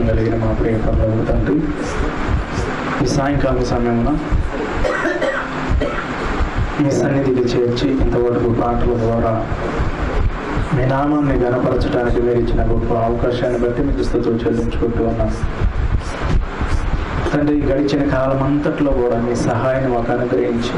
జీవం కలిగిన మా ప్రియ పర్లేదు తండ్రి ఈ సాయంకాలం సమయమున మీ సన్నిధికి చేర్చి ఇంతవరకు పాటల ద్వారా మీ నామాన్ని గనపరచడానికి మీరు ఇచ్చిన గొప్ప అవకాశాన్ని బట్టి మీకు స్థుతులు చెల్లించుకుంటూ ఉన్నాను తండ్రి ఈ గడిచిన కాలం అంతట్లో కూడా మీ సహాయాన్ని మాకు అనుగ్రహించి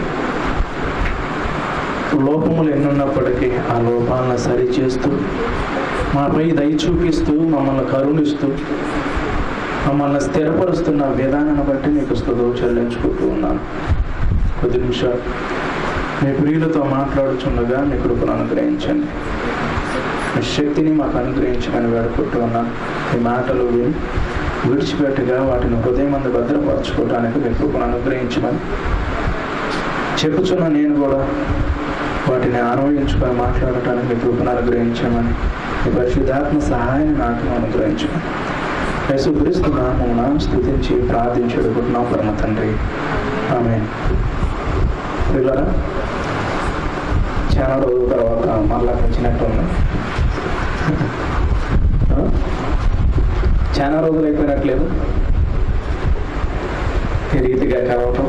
లోపములు ఎన్నున్నప్పటికీ ఆ లోపాలను సరిచేస్తూ మాపై దయ చూపిస్తూ మమ్మల్ని కరుణిస్తూ మమ్మల్ని స్థిరపరుస్తున్న విధానాన్ని బట్టి మీకు స్థుతులు చెల్లించుకుంటూ ఉన్నాను కొద్ది నిమిషాలు మీ ప్రియులతో మాట్లాడుచుండగా మీ కృపను అనుగ్రహించండి మీ శక్తిని మాకు అనుగ్రహించమని వేడుకుంటూ ఉన్నాను మీ మాటలు విని విడిచిపెట్టగా వాటిని హృదయం అందు భద్రపరచుకోవడానికి మీ కృపను అనుగ్రహించమని చెప్పుచున్న నేను కూడా వాటిని అనుభవించుకొని మాట్లాడటానికి మీ కృపను అనుగ్రహించమని మీ పరిశుద్ధాత్మ సహాయం నాకు అనుగ్రహించమని యేసుక్రీస్తు నామమున స్థుతించి ప్రార్థించి అడుగుతున్నాం పరమ తండ్రి ఆమె పిల్లరా చాలా రోజుల తర్వాత మళ్ళా వచ్చినట్టుంది ఆ? చాలా రోజులు అయిపోయినట్లేదు ఈ రీతిగా కలవటం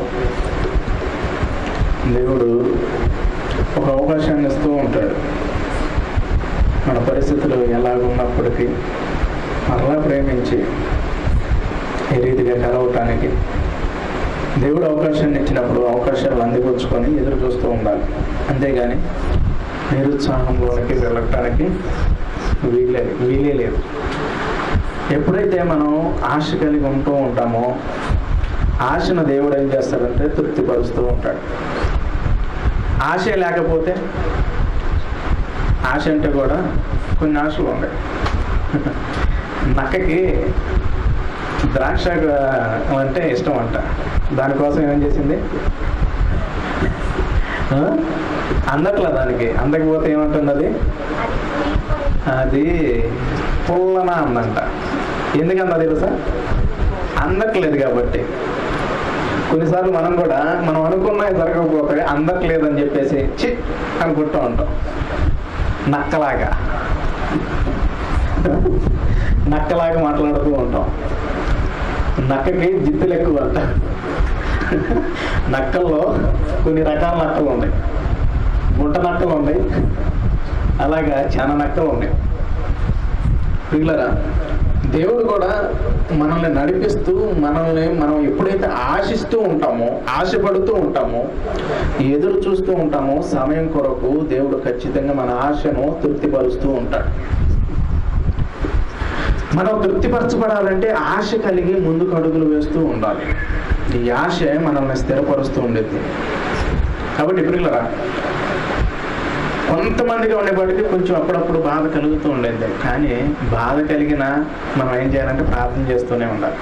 దేవుడు ఒక అవకాశాన్ని ఇస్తూ ఉంటాడు మన పరిస్థితులు ఎలాగున్నప్పటికీ మరలా ప్రేమించి ఈ రీతిగా కలవటానికి దేవుడు అవకాశాన్ని ఇచ్చినప్పుడు అవకాశాలు అందిపుచ్చుకొని ఎదురు చూస్తూ ఉండాలి అంతేగాని నిరుత్సాహంలోనికి వెళ్ళటానికి వీలే వీలే లేదు ఎప్పుడైతే మనం ఆశ కలిగి ఉంటూ ఉంటామో ఆశను దేవుడు ఏం చేస్తాడంటే తృప్తిపరుస్తూ ఉంటాడు ఆశ లేకపోతే ఆశ అంటే కూడా కొన్ని ఆశలు ఉన్నాయి నక్కకి ద్రాక్ష అంటే ఇష్టం అంట దానికోసం ఏం చేసింది ఆ? అందట్లా దానికి అందకపోతే ఏమంటుంది అది అది పుల్లన అందంట ఎందుకంత తెలుసా అందట్లేదు కాబట్టి కొన్నిసార్లు మనం కూడా మనం అనుకున్నవి జరగకపోతే అందట్లేదని చెప్పేసి చి అనుకుంటూ ఉంటాం నక్కలాగా నక్కలాగా మాట్లాడుతూ ఉంటాం నక్కకి జిత్తులు ఎక్కువ అంట నక్కల్లో కొన్ని రకాల నక్కలు ఉన్నాయి గుంట నక్కలు ఉన్నాయి అలాగా చాలా నక్కలు ఉన్నాయి పిల్లరా దేవుడు కూడా మనల్ని నడిపిస్తూ మనల్ని మనం ఎప్పుడైతే ఆశిస్తూ ఉంటామో ఆశపడుతూ ఉంటామో ఎదురు చూస్తూ ఉంటామో సమయం కొరకు దేవుడు ఖచ్చితంగా మన ఆశను తృప్తిపరుస్తూ ఉంటాడు మనం తృప్తిపరచబడాలంటే ఆశ కలిగి ముందుకు అడుగులు వేస్తూ ఉండాలి ఈ ఆశ మనల్ని స్థిరపరుస్తూ ఉండేది కాబట్టి పిల్లరా కొంతమందిగా ఉండేవాడికి కొంచెం అప్పుడప్పుడు బాధ కలుగుతూ ఉండేది కానీ బాధ కలిగిన మనం ఏం చేయాలంటే ప్రార్థన చేస్తూనే ఉండాలి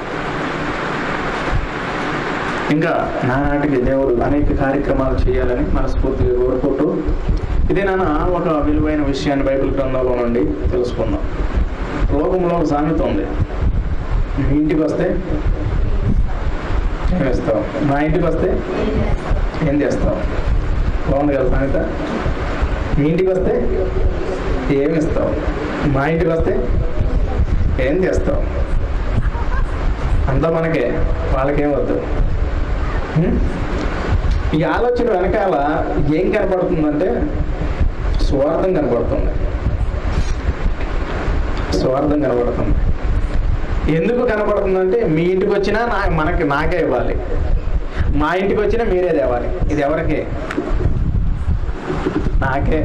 ఇంకా నానాటికి దేవుడు అనేక కార్యక్రమాలు చేయాలని మనస్ఫూర్తిగా కోరుకుంటూ ఇదే నాన్న ఒక విలువైన విషయాన్ని బైబిల్ గ్రంథంలో నుండి తెలుసుకుందాం లోకంలో ఒక సామెత ఉంది మీ ఇంటికి వస్తే ఏం ఇస్తావు మా ఇంటికి వస్తే ఏం చేస్తావు బాగుంది కదా సామెత మీ ఇంటికి వస్తే ఏమి ఇస్తావు మా ఇంటికి వస్తే ఏం చేస్తావు అంతా మనకే వాళ్ళకేం వద్దు హ్మ్? ఈ ఆలోచన వెనకాల ఏం కనపడుతుందంటే స్వార్థం కనపడుతుంది స్వార్థం కనపడుతుంది ఎందుకు కనపడుతుందంటే మీ ఇంటికి వచ్చినా నా మనకి నాకే ఇవ్వాలి మా ఇంటికి వచ్చినా మీరే తేవాలి ఇది ఎవరికి నాకే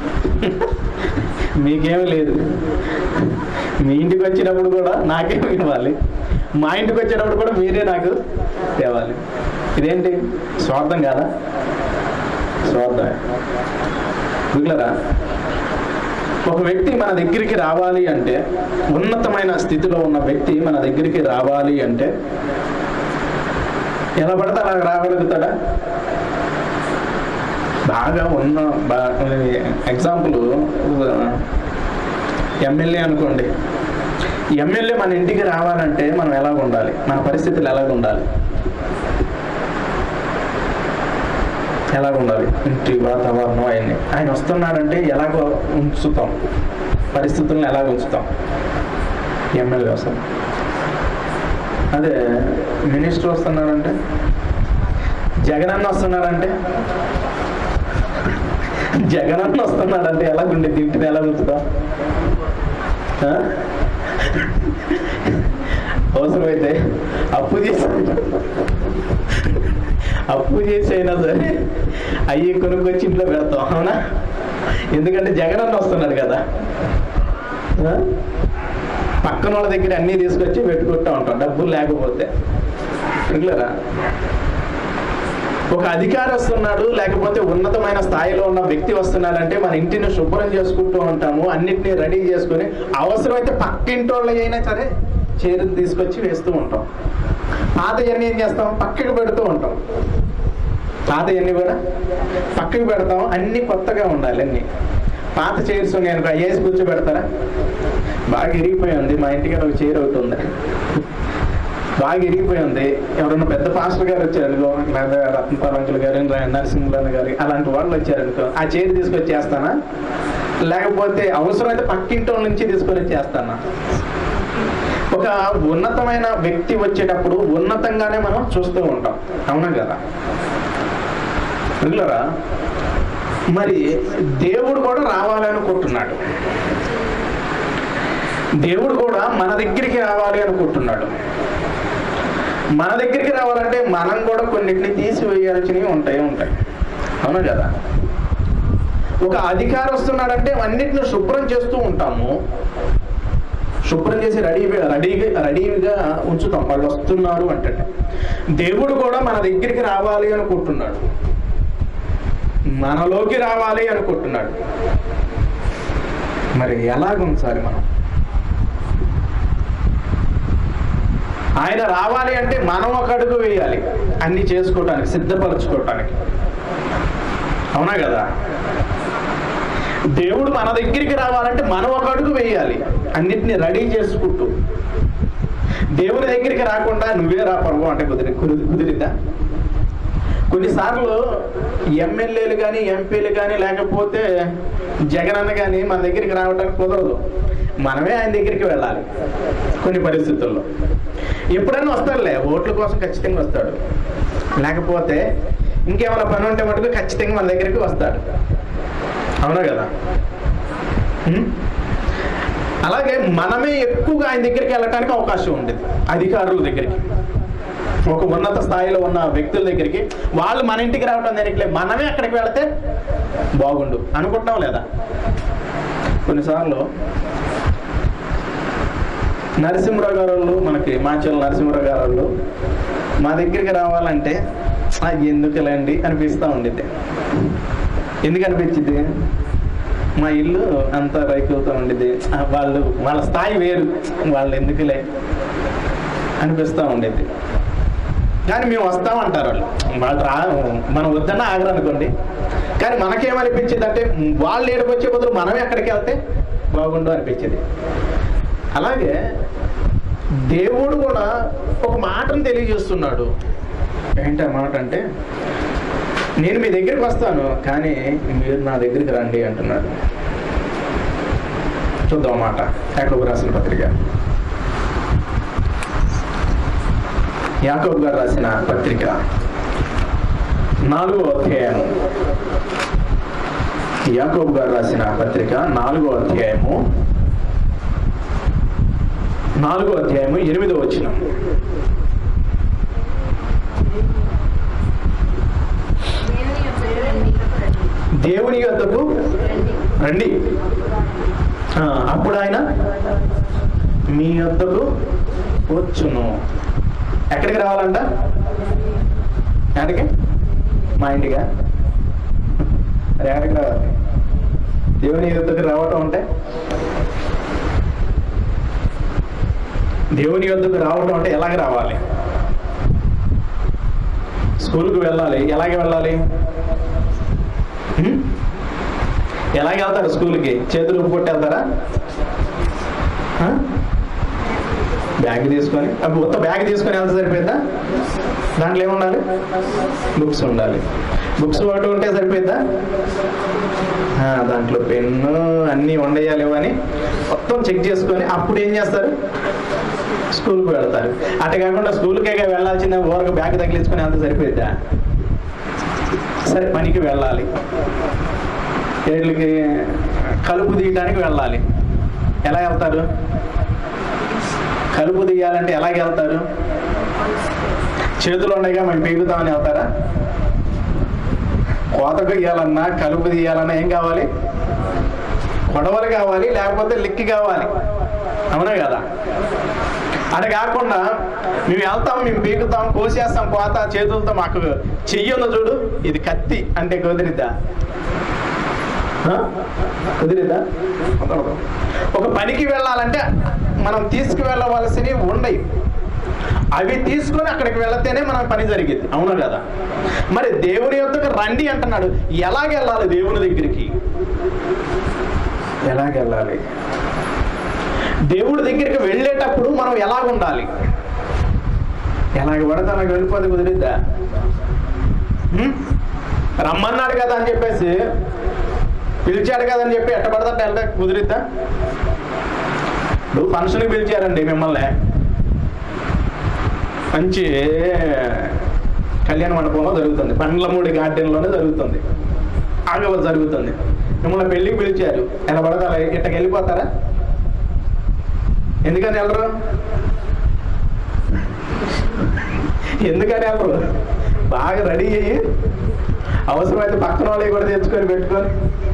మీకేమీ లేదు మీ ఇంటికి వచ్చినప్పుడు కూడా నాకే ఇవ్వాలి మా ఇంటికి వచ్చేటప్పుడు కూడా మీరే నాకు తేవాలి ఇదేంటి స్వార్థం కాదా స్వార్థమే మిగిలరా ఒక వ్యక్తి మన దగ్గరికి రావాలి అంటే ఉన్నతమైన స్థితిలో ఉన్న వ్యక్తి మన దగ్గరికి రావాలి అంటే ఎలా పడితే అలా రాగలుగుతాడా బాగా ఉన్న ఎగ్జాంపుల్ ఎమ్మెల్యే అనుకోండి ఎమ్మెల్యే మన ఇంటికి రావాలంటే మనం ఎలా ఉండాలి మన పరిస్థితులు ఎలాగ ఉండాలి ఎలాగ ఉండాలి ఇంటి వాతావరణం అవన్నీ ఆయన వస్తున్నాడంటే ఎలాగ ఉంచుతాం పరిస్థితులను ఎలాగ ఉంచుతాం ఎమ్మెల్యే వస్తాం అదే మినిస్టర్ వస్తున్నాడంటే జగనన్న వస్తున్నాడంటే జగనన్న వస్తున్నాడంటే ఎలా గుండె తింటుంది ఎలా గుర్తుదా అవసరమైతే అప్పు చేసి అప్పు చేసి అయినా సరే అయ్యి కొనుక్కొచ్చి ఇంట్లో పెడతాం అవునా ఎందుకంటే జగనన్న వస్తున్నాడు కదా ఆ? పక్కన వాళ్ళ దగ్గర అన్నీ తీసుకొచ్చి పెట్టుకుంటా ఉంటాం డబ్బులు లేకపోతే రెగ్యులరా ఒక అధికారి వస్తున్నాడు లేకపోతే ఉన్నతమైన స్థాయిలో ఉన్న వ్యక్తి వస్తున్నాడంటే మన ఇంటిని శుభ్రం చేసుకుంటూ ఉంటాము అన్నిటినీ రెడీ చేసుకొని అవసరమైతే పక్కింటి వాళ్ళు అయినా సరే చీరలు తీసుకొచ్చి వేస్తూ ఉంటాం పాతయన్నీ ఏం చేస్తాం పక్కకి పెడుతూ ఉంటాం పాతయన్నీ కూడా పక్కకి పెడతాం అన్ని కొత్తగా ఉండాలి అన్ని పాత చైర్స్ నేను వేసి కూర్చోబెడతారా బాగా ఇరిగిపోయి ఉంది మా ఇంటికి ఒక చైర్ ఒకటి ఉంది బాగా ఇరిగిపోయి ఉంది ఎవరైనా పెద్ద పాస్టర్ గారు వచ్చారనుకో లేదా రత్నపాలంకులు గారు నరసింహులను గారు అలాంటి వాళ్ళు వచ్చారనుకో ఆ చైర్ తీసుకొచ్చి చేస్తానా లేకపోతే అవసరమైతే పక్కింటి వాళ్ళ నుంచి తీసుకొని చేస్తానా ఒక ఉన్నతమైన వ్యక్తి వచ్చేటప్పుడు ఉన్నతంగానే మనం చూస్తూ ఉంటాం అవునా కదా రెగ్యులరా మరి దేవుడు కూడా రావాలనుకుంటున్నాడు దేవుడు కూడా మన దగ్గరికి రావాలి అనుకుంటున్నాడు మన దగ్గరికి రావాలంటే మనం కూడా కొన్నిటిని తీసివేయాల్సినవి ఉంటాయి ఉంటాయి అవునా కదా ఒక అధికారి వస్తున్నాడంటే అన్నిటిని శుభ్రం చేస్తూ ఉంటాము శుభ్రం చేసి రెడీ రెడీగా రెడీగా ఉంచుతాం వాళ్ళు వస్తున్నారు అంటే దేవుడు కూడా మన దగ్గరికి రావాలి అనుకుంటున్నాడు మనలోకి రావాలి అనుకుంటున్నాడు మరి ఎలాగుంచాలి మనం ఆయన రావాలి అంటే మనం ఒక అడుగు వేయాలి అన్ని చేసుకోవటానికి సిద్ధపరచుకోవటానికి అవునా కదా దేవుడు మన దగ్గరికి రావాలంటే మనం ఒక అడుగు వేయాలి అన్నిటిని రెడీ చేసుకుంటూ దేవుని దగ్గరికి రాకుండా నువ్వే రా పర్వం అంటే కుదిరి కుదిరి- కుదిరిద్దా కొన్నిసార్లు ఎమ్మెల్యేలు కానీ ఎంపీలు కానీ లేకపోతే జగనన్న కానీ మన దగ్గరికి రావడానికి కుదరదు మనమే ఆయన దగ్గరికి వెళ్ళాలి కొన్ని పరిస్థితుల్లో ఎప్పుడైనా వస్తాడులే ఓట్ల కోసం ఖచ్చితంగా వస్తాడు లేకపోతే ఇంకేమైనా పని ఉంటే మటుకు ఖచ్చితంగా మన దగ్గరికి వస్తాడు అవునా కదా ఉం? అలాగే మనమే ఎక్కువగా ఆయన దగ్గరికి వెళ్ళటానికి అవకాశం ఉండేది అధికారుల దగ్గరికి ఒక ఉన్నత స్థాయిలో ఉన్న వ్యక్తుల దగ్గరికి వాళ్ళు మన ఇంటికి రావటం దానికి మనమే అక్కడికి వెళితే బాగుండు అనుకుంటున్నాం లేదా కొన్నిసార్లు నరసింహరావు గారు వాళ్ళు మనకి మాచల్ నరసింహరావు గారు వాళ్ళు మా దగ్గరికి రావాలంటే "ఆ, ఎందుకులేండి అనిపిస్తూ ఉండిద్ది ఎందుకు అనిపించింది మా ఇల్లు అంత రైతులతో ఉండిద్ది "ఆ, వాళ్ళు వాళ్ళ స్థాయి వేరు వాళ్ళు ఎందుకులే అనిపిస్తూ ఉండేది కానీ మేము వస్తామంటారు వాళ్ళు వాళ్ళు రా మనం వద్దన్న ఆగరు అనుకోండి కానీ మనకేమనిపించింది అంటే వాళ్ళు ఏడుపు వచ్చే బదులు మనమే ఎక్కడికి వెళ్తే బాగుండు అనిపించింది అలాగే దేవుడు కూడా ఒక మాటను తెలియజేస్తున్నాడు ఏంటి ఆ మాట అంటే నేను మీ దగ్గరికి వస్తాను కానీ మీరు నా దగ్గరికి రండి అంటున్నాడు చూద్దాం ఆ మాట యాకోబు రాసిన పత్రిక యాకోబు గారు రాసిన పత్రిక నాలుగో అధ్యాయము యాకోబు గారు రాసిన పత్రిక నాలుగో అధ్యాయము నాలుగో అధ్యాయము ఎనిమిదో వచ్చిన దేవుని యొద్దకు రండి ఆ, అప్పుడు ఆయన మీ యొద్దకు వచ్చును ఎక్కడికి రావాలంట ఎక్కడికి మా ఇంటిగా మరి ఎక్కడికి రావాలి దేవుని యొద్దకు రావటం అంటే దేవుని యొద్దకు రావటం అంటే ఎలాగ రావాలి స్కూల్కి వెళ్ళాలి ఎలాగే వెళ్ళాలి హ్మ్? ఎలాగ వెళ్తారు స్కూల్కి చేతులు కొట్టి వెళ్తారా ఆ? బ్యాగ్ తీసుకొని అప్పుడు మొత్తం బ్యాగ్ తీసుకొని వెళ్తే సరిపోయిందా దాంట్లో ఏముండాలి బుక్స్ ఉండాలి బుక్స్ ఒకటి ఉంటే సరిపోయిందా ఆ, దాంట్లో పెన్ను అన్నీ ఉండేయాలి అని మొత్తం చెక్ చేసుకొని అప్పుడు ఏం చేస్తారు స్కూల్కి వెళ్తారు అటు కాకుండా స్కూల్కే వెళ్ళాల్సిన ఊరకు బ్యాగ్ తగిలించుకొని అంత సరిపోద్దా సరే పనికి వెళ్ళాలి వీళ్ళకి కలుపు తీయడానికి వెళ్ళాలి ఎలా వెళ్తారు కలుపు తీయాలంటే ఎలాగ వెళ్తారు చేతులు ఉన్నాయిగా మేము పీకుతామని వెళ్తారా కోతకు తీయాలన్నా కలుపు తీయాలన్నా ఏం కావాలి కొడవలు కావాలి లేకపోతే లిక్కి కావాలి అవునా కదా అది కాకుండా మేము వెళ్తాం మేము పీకుతాం కోసేస్తాం కోత చేతులతో మాకు చెయ్యను చూడు ఇది కత్తి అంటే కుదిరిద్దా ఆ? కుదిరిద్దా కుదరదు. ఒక పనికి వెళ్ళాలంటే మనం తీసుకువెళ్ళవలసినవి ఉండయి అవి తీసుకొని అక్కడికి వెళితేనే మన పని జరిగింది అవును కదా మరి దేవుని యొద్దకు రండి అంటున్నాడు ఎలాగెళ్ళాలి దేవుని దగ్గరికి ఎలాగెళ్ళాలి దేవుడి దగ్గరికి వెళ్ళేటప్పుడు మనం ఎలాగ ఉండాలి ఎలాగ పడితే అలాగ వెళ్ళిపోతే కుదిరిద్దా హ్మ్? రమ్మన్నాడు కదా అని చెప్పేసి పిలిచాడు కదా అని చెప్పి ఎట్ట పడతా వెళ్తే కుదిరిద్దా ఇప్పుడు ఫంక్షన్కి పిలిచారండి మిమ్మల్ని మంచి కళ్యాణ మండపంలో జరుగుతుంది పండ్లమూడి గార్డెన్లోనే జరుగుతుంది ఆగవ జరుగుతుంది మిమ్మల్ని పెళ్ళికి పిలిచారు ఎలా పడతారా ఇట్టకి వెళ్ళిపోతారా ఎందుకని వెళ్ళరు ఎందుకని వెళ్ళరు బాగా రెడీ అయ్యి అవసరమైతే పక్కన వాళ్ళవి కూడా తెచ్చుకొని పెట్టుకొని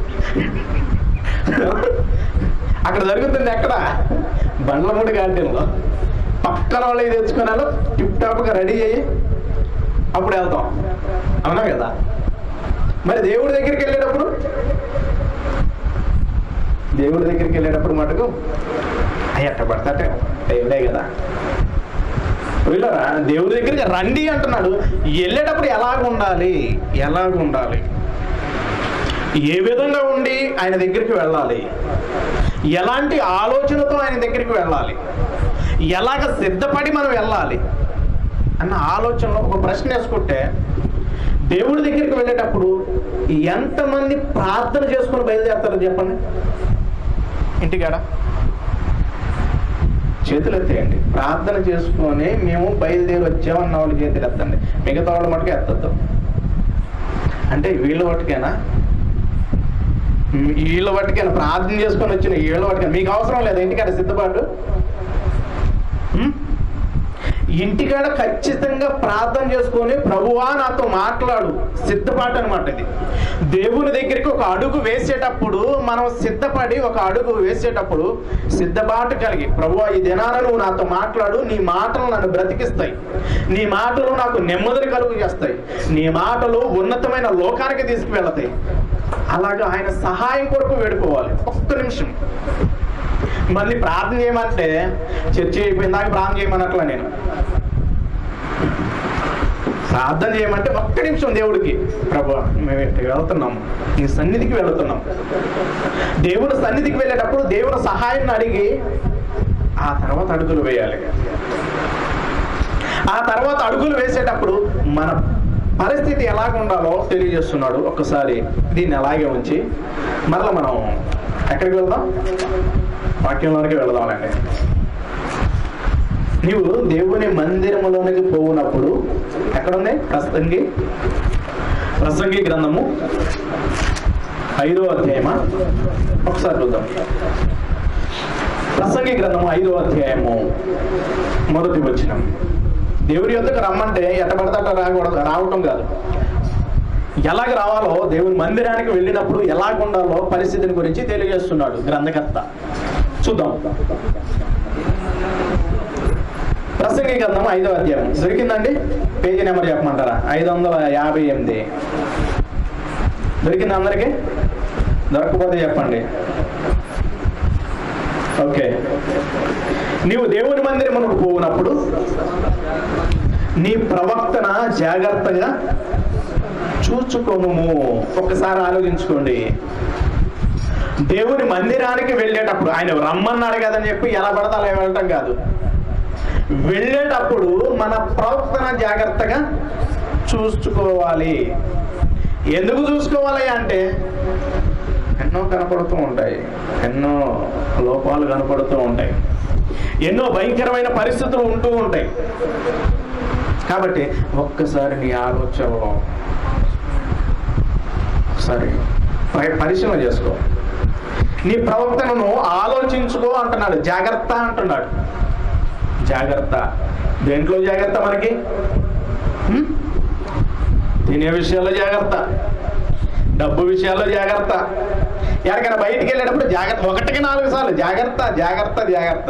అక్కడ జరుగుతుంది ఎక్కడ బండ్లమూడి గార్డెన్లో పక్కన వాళ్ళవి తెచ్చుకొని వాళ్ళు టిప్ టాప్గా రెడీ అయ్యి అప్పుడు వెళ్తాం అవునా కదా మరి దేవుడి దగ్గరికి వెళ్ళేటప్పుడు దేవుడి దగ్గరికి వెళ్ళేటప్పుడు మటుకు అయ్యి అట్ట పడతాటే అయ్యి కదా వెళ్ళరా దేవుడి దగ్గరికి రండి అంటున్నాడు వెళ్ళేటప్పుడు ఎలాగ ఉండాలి ఎలాగ ఉండాలి ఏ విధంగా ఉండి ఆయన దగ్గరికి వెళ్ళాలి ఎలాంటి ఆలోచనతో ఆయన దగ్గరికి వెళ్ళాలి ఎలాగ సిద్ధపడి మనం వెళ్ళాలి అన్న ఆలోచనలో ఒక ప్రశ్న వేసుకుంటే దేవుడి దగ్గరికి వెళ్ళేటప్పుడు ఎంతమంది ప్రార్థన చేసుకుని బయలుదేరతారో చెప్పండి ఇంటికాడ చేతులు ఎత్తేయండి ప్రార్థన చేసుకొని మేము బయలుదేరి వచ్చామన్న వాళ్ళు చేతులు ఎత్తండి మిగతా వాళ్ళ మటుకు ఎత్తద్దు అంటే వీళ్ళ మటుకేనా మ్, వీళ్ళ మటుకేనా ప్రార్థన చేసుకొని వచ్చిన వీళ్ళ మటుకేనా మీకు అవసరం లేదు ఇంటికాడ సిద్ధపాటు మ్? ఇంటికాడ ఖచ్చితంగా ప్రార్థన చేసుకొని ప్రభువా నాతో మాట్లాడు సిద్ధపాటు అనమాట ఇది దేవుని దగ్గరికి ఒక అడుగు వేసేటప్పుడు మనం సిద్ధపడి ఒక అడుగు వేసేటప్పుడు సిద్ధపాటు కలిగి ప్రభువా ఈ దినాన నువ్వు నాతో మాట్లాడు నీ మాటలు నన్ను బ్రతికిస్తాయి నీ మాటలు నాకు నెమ్మదిని కలుగు చేస్తాయి నీ మాటలు ఉన్నతమైన లోకానికి తీసుకువెళతాయి అలాగా ఆయన సహాయం కొరకు వేడుకోవాలి ఒక్క నిమిషం మళ్ళీ ప్రార్థన చేయమంటే చర్చ అయిపోయిందాక ప్రార్థన చేయమన్నట్లా నేను ప్రార్థన చేయమంటే ఒక్క నిమిషం దేవుడికి ప్రభు మేము ఇక్కడికి వెళ్తున్నాము నీ సన్నిధికి వెళుతున్నాం దేవుని సన్నిధికి వెళ్ళేటప్పుడు దేవుని సహాయాన్ని అడిగి ఆ తర్వాత అడుగులు వేయాలి ఆ తర్వాత అడుగులు వేసేటప్పుడు మన పరిస్థితి ఎలాగ ఉండాలో తెలియజేస్తున్నాడు ఒక్కసారి దీన్ని అలాగే ఉంచి మరలా మనం ఎక్కడికి వెళ్దాం వాక్యంలోనికి వెళదామండి నీవు దేవుని మందిరములోనికి పోవునప్పుడు ఎక్కడుంది ప్రసంగి ప్రసంగి గ్రంథము ఐదో అధ్యాయమా ఒకసారి చూద్దాం ప్రసంగి గ్రంథము ఐదో అధ్యాయము మొదటి వచ్చిన దేవుని యొద్దకు రమ్మంటే ఎట్టబడతట రాకూడదు రావటం కాదు ఎలాగ రావాలో దేవుని మందిరానికి వెళ్ళినప్పుడు ఎలాగ ఉండాలో పరిస్థితిని గురించి తెలియజేస్తున్నాడు గ్రంథకర్త చూద్దాం ప్రసంగి గ్రంథం ఐదో అధ్యాయం దొరికిందండి పేజీ నెంబర్ చెప్పమంటారా ఐదు వందల యాభై ఎనిమిది దొరికింది అందరికి దొరకకపోతే చెప్పండి ఓకే నీవు దేవుని మందిరమునకు పోవునప్పుడు నీ ప్రవక్తన జాగ్రత్తగా చూచుకోను ఒక్కసారి ఆలోచించుకోండి దేవుని మందిరానికి వెళ్ళేటప్పుడు ఆయన రమ్మన్నాడు కదని చెప్పి ఎలా పడతా అలా వెళ్ళటం కాదు వెళ్ళేటప్పుడు మన ప్రవర్తన జాగ్రత్తగా చూసుకోవాలి ఎందుకు చూసుకోవాలి అంటే ఎన్నో కనపడుతూ ఉంటాయి ఎన్నో లోపాలు కనపడుతూ ఉంటాయి ఎన్నో భయంకరమైన పరిస్థితులు ఉంటూ ఉంటాయి కాబట్టి ఒక్కసారి నీ ఆలోచనలో సరే పరి- పరిశీలన చేసుకో నీ ప్రవర్తనను ఆలోచించుకో అంటున్నాడు జాగ్రత్త అంటున్నాడు జాగ్రత్త దేంట్లో జాగ్రత్త మనకి హ్మ్? తినే విషయాల్లో జాగ్రత్త డబ్బు విషయాల్లో జాగ్రత్త ఎక్కడికైనా బయటికి వెళ్ళేటప్పుడు జాగ్రత్త ఒకటికి నాలుగు సార్లు జాగ్రత్త జాగ్రత్త జాగ్రత్త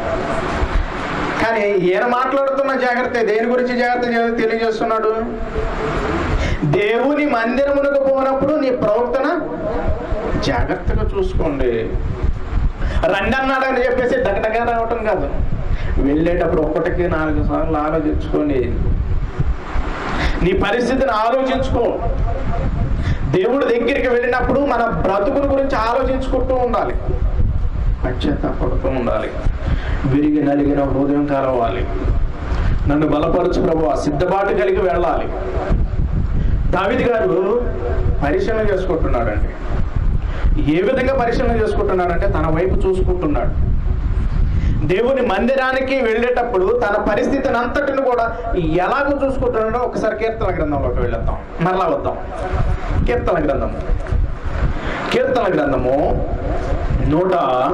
కానీ ఈయన మాట్లాడుతున్న జాగ్రత్త దేని గురించి జాగ్రత్త చే- తెలియజేస్తున్నాడు దేవుని మందిరమునకు పోనప్పుడు నీ ప్రవర్తన జాగ్రత్తగా చూసుకోండి రండి అన్నాడు అని చెప్పేసి డగడగా రావటం కాదు వెళ్ళేటప్పుడు ఒక్కటికి నాలుగు సార్లు ఆలోచించుకోండి నీ పరిస్థితిని ఆలోచించుకో దేవుడి దగ్గరికి వెళ్ళినప్పుడు మన బ్రతుకుల గురించి ఆలోచించుకుంటూ ఉండాలి పశ్చాత్తాపడుతూ ఉండాలి విరిగి నలిగిన హృదయం కలవాలి నన్ను బలపరచు ప్రభు సిద్ధపాటు కలిగి వెళ్ళాలి దావిది గారు పరిశీలన చేసుకుంటున్నాడండి ఏ విధంగా పరిశీలన చేసుకుంటున్నాడంటే తన వైపు చూసుకుంటున్నాడు దేవుని మందిరానికి వెళ్ళేటప్పుడు తన పరిస్థితిని అంతటిని కూడా ఎలాగో చూసుకుంటున్నాడో ఒకసారి కీర్తన గ్రంథంలోకి వెళ్దాం మరలా వద్దాం కీర్తన గ్రంథము కీర్తన గ్రంథము నూట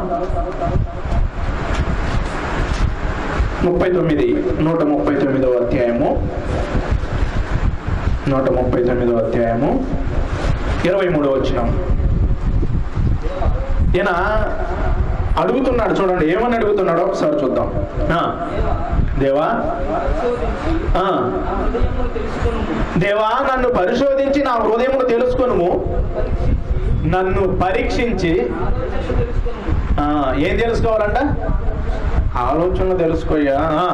ముప్పై తొమ్మిది నూట ముప్పై తొమ్మిదవ అధ్యాయము నూట ముప్పై తొమ్మిదవ అధ్యాయము ఇరవై మూడవ వచ్చినాం ఈయన అడుగుతున్నాడు చూడండి ఏమని అడుగుతున్నాడో ఒకసారి చూద్దాం ఆ, దేవా ఆ, దేవా నన్ను పరిశోధించి నా హృదయమును తెలుసుకొనుము నన్ను పరీక్షించి ఆ, ఏం తెలుసుకోవాలంట ఆలోచనలు తెలుసుకోయ్యా ఆ,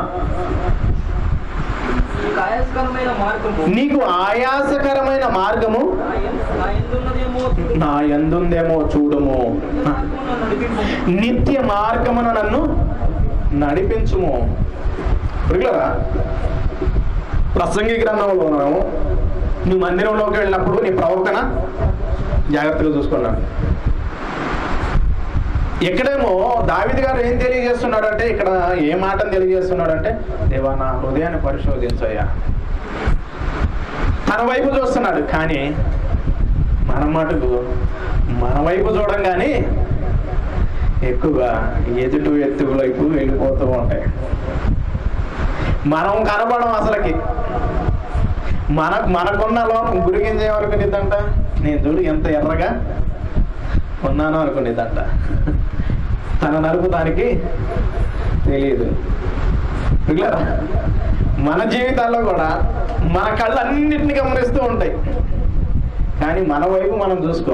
నీకు ఆయాసకరమైన మార్గము నీకు ఆయాసకరమైన మార్గము నా యం- నా యందున్నదేమో చూడు. నా ఎందుందేమో చూడుము ఆ, మార్గము నన్ను నడిపింపు. నిత్య మార్గమున నన్ను నడిపించుము ప్రియులరా ప్రసంగి గ్రంథంలోనూ నువ్వు మందిరంలోకి వెళ్ళినప్పుడు నీ ప్రవర్తన జాగ్రత్తగా చూసుకున్నాను ఎక్కడేమో దావిది గారు ఏం తెలియజేస్తున్నాడు అంటే ఇక్కడ ఏ మాటను తెలియజేస్తున్నాడు అంటే దేవా నా హృదయాన్ని పరిశోధించయ్యా తన వైపు చూస్తున్నాడు కానీ మన మటుకు మన వైపు చూడం కానీ ఎక్కువగా ఎదుటి ఎత్తు వైపు వెళ్ళిపోతూ ఉంటాయి మనం కనపడం అసలుకి మన మనకున్న లోపం గురిగింజ ఏమనుకునేదంట నేను చూడు ఎంత ఎర్రగా ఉన్నాను అనుకునేదంట తన నలుపు దానికి తెలియదు మిగిలారా? మన జీవితాల్లో కూడా మన కళ్ళు అన్నింటినీ గమనిస్తూ ఉంటాయి కానీ మన వైపు మనం చూసుకో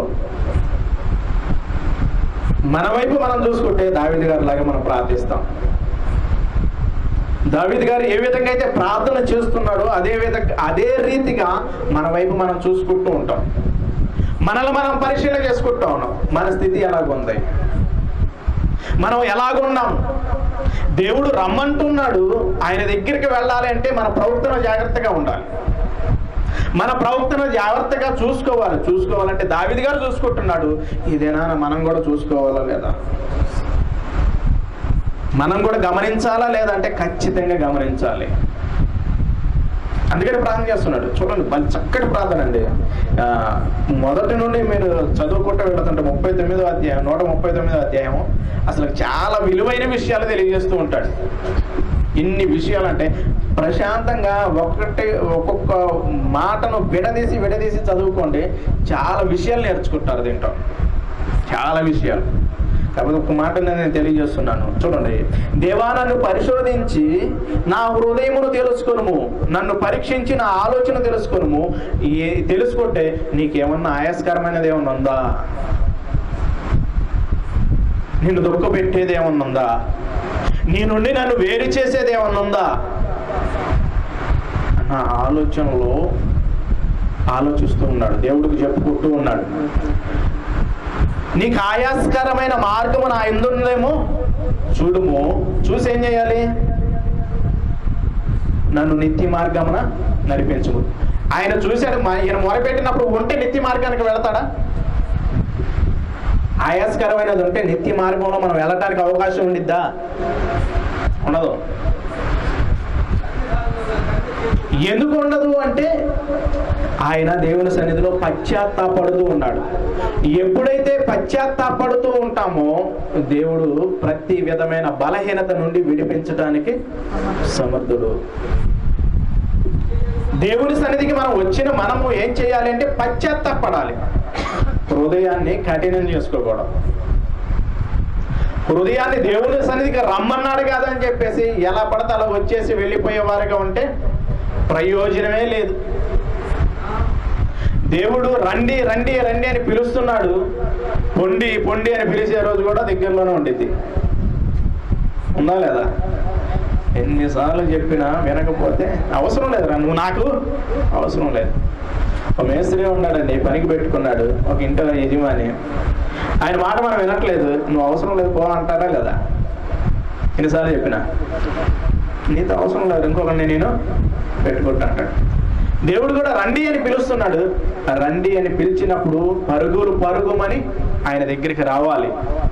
మన వైపు మనం చూసుకుంటే దావిది గారి లాగా మనం ప్రార్థిస్తాం దావిద్ గారు ఏ విధంగా అయితే ప్రార్థన చేస్తున్నాడో అదే విధంగా అదే రీతిగా మన వైపు మనం చూసుకుంటూ ఉంటాం మనల్ని మనం పరిశీలన చేసుకుంటూ ఉన్నాం మన స్థితి ఎలాగుంది మనం ఎలాగున్నాం దేవుడు రమ్మంటున్నాడు ఆయన దగ్గరికి వెళ్ళాలి అంటే మన ప్రవర్తన జాగ్రత్తగా ఉండాలి మన ప్రవర్తన జాగ్రత్తగా చూసుకోవాలి చూసుకోవాలంటే దావిది గారు చూసుకుంటున్నాడు ఇదేనా మనం కూడా చూసుకోవాలా లేదా మనం కూడా గమనించాలా లేదంటే ఖచ్చితంగా గమనించాలి అందుకని ప్రార్థన చేస్తున్నాడు చూడండి మంచి చక్కటి ప్రార్థన అండి ఆ, మొదటి నుండి మీరు చదువుకుంటూ వెళుతుంటే ముప్పై తొమ్మిదో అధ్యాయం నూట ముప్పై తొమ్మిదో అధ్యాయం అసలు చాలా విలువైన విషయాలు తెలియజేస్తూ ఉంటాడు ఇన్ని విషయాలు అంటే ప్రశాంతంగా ఒక్కటి ఒక్కొక్క మాటను విడదీసి విడదీసి చదువుకోండి చాలా విషయాలు నేర్చుకుంటారు దీంట్లో చాలా విషయాలు కాకపోతే ఒక మాట నేను తెలియజేస్తున్నాను చూడండి దేవా నన్ను పరిశోధించి నా హృదయమును తెలుసుకొనుము నన్ను పరీక్షించి నా ఆలోచన తెలుసుకొనుము ఏ తెలుసుకుంటే నీకేమన్నా ఆయాస్కరమైనది ఏమన్నా ఉందా నిన్ను దుఃఖపెట్టేది ఏమన్నా ఉందా నీ నుండి నన్ను వేరు చేసేది ఏమన్నా ఉందా నా ఆలోచనలో ఆలోచిస్తూ ఉన్నాడు దేవుడికి చెప్పుకుంటూ ఉన్నాడు నీకు ఆయాస్కరమైన మార్గము నా ఎందుందేమో చూడుము చూసి ఏం చేయాలి నన్ను నిత్య మార్గమున నడిపించుము ఆయన చూశాడు మా- ఈయన మొరపెట్టినప్పుడు ఉంటే నిత్య మార్గానికి వెళతాడా ఆయాస్కరమైనది ఉంటే నిత్య మార్గంలో మనం వెళ్ళటానికి అవకాశం ఉండిద్దా ఉండదు ఎందుకు ఉండదు అంటే ఆయన దేవుని సన్నిధిలో పశ్చాత్తాపడుతూ ఉన్నాడు ఎప్పుడైతే పశ్చాత్తాపడుతూ ఉంటామో దేవుడు ప్రతి విధమైన బలహీనత నుండి విడిపించడానికి సమర్థుడు దేవుని సన్నిధికి మనం వచ్చిన మనము ఏం చేయాలి అంటే పశ్చాత్తాపడాలి హృదయాన్ని కఠినం చేసుకోకూడదు హృదయాన్ని దేవుని సన్నిధికి రమ్మన్నాడు కదా అని చెప్పేసి ఎలా పడితే అలా వచ్చేసి వెళ్ళిపోయేవారుగా ఉంటే ప్రయోజనమే లేదు దేవుడు రండి రండి రండి అని పిలుస్తున్నాడు పొండి పొండి అని పిలిచే రోజు కూడా దగ్గరలోనే ఉండిద్ది ఉందా లేదా ఎన్నిసార్లు చెప్పినా వినకపోతే అవసరం లేదురా నువ్వు నాకు అవసరం లేదు ఒక మేస్త్రి ఉన్నాడండి పనికి పెట్టుకున్నాడు ఒక ఇంటి యజమాని ఆయన మాట మనం వినట్లేదు నువ్వు అవసరం లేదు పో అంటారా కదా ఎన్నిసార్లు చెప్పినా నీతో అవసరం లేదు ఇంకొకరిని నేను పెట్టుకుంటా అంటాడు దేవుడు కూడా రండి అని పిలుస్తున్నాడు ఆ రండి అని పిలిచినప్పుడు పరుగులు పరుగుమని ఆయన దగ్గరికి రావాలి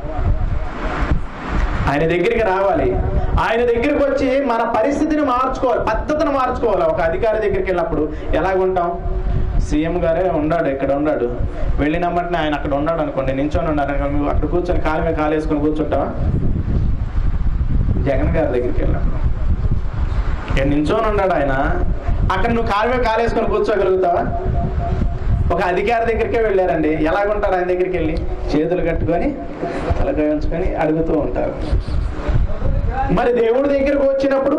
ఆయన దగ్గరికి రావాలి ఆయన దగ్గరికి వచ్చి మన పరిస్థితిని మార్చుకోవాలి పద్ధతిని మార్చుకోవాలి ఒక అధికారి దగ్గరికి వెళ్ళినప్పుడు ఎలాగుంటాం సీఎం గారే ఉన్నాడు ఇక్కడ ఉన్నాడు వెళ్ళినమ్మటిని ఆయన అక్కడ ఉన్నాడు అనుకోండి నించొని ఉన్నారు అనుకోండి నువ్వు అక్కడ కూర్చొని కాలు మీద కాలు వేసుకొని కూర్చుంటావా జగన్ గారి దగ్గరికి వెళ్ళినప్పుడు ఇక్కడ నించొని ఉన్నాడు ఆయన అక్కడ నువ్వు కాలు మీద కాలు వేసుకొని కూర్చోగలుగుతావా ఒక అధికారి దగ్గరికే వెళ్ళారండి ఎలాగుంటారు ఆయన దగ్గరికి వెళ్ళి చేతులు కట్టుకొని తలకాయ ఉంచుకొని అడుగుతూ ఉంటారు మరి దేవుడి దగ్గరకు వచ్చినప్పుడు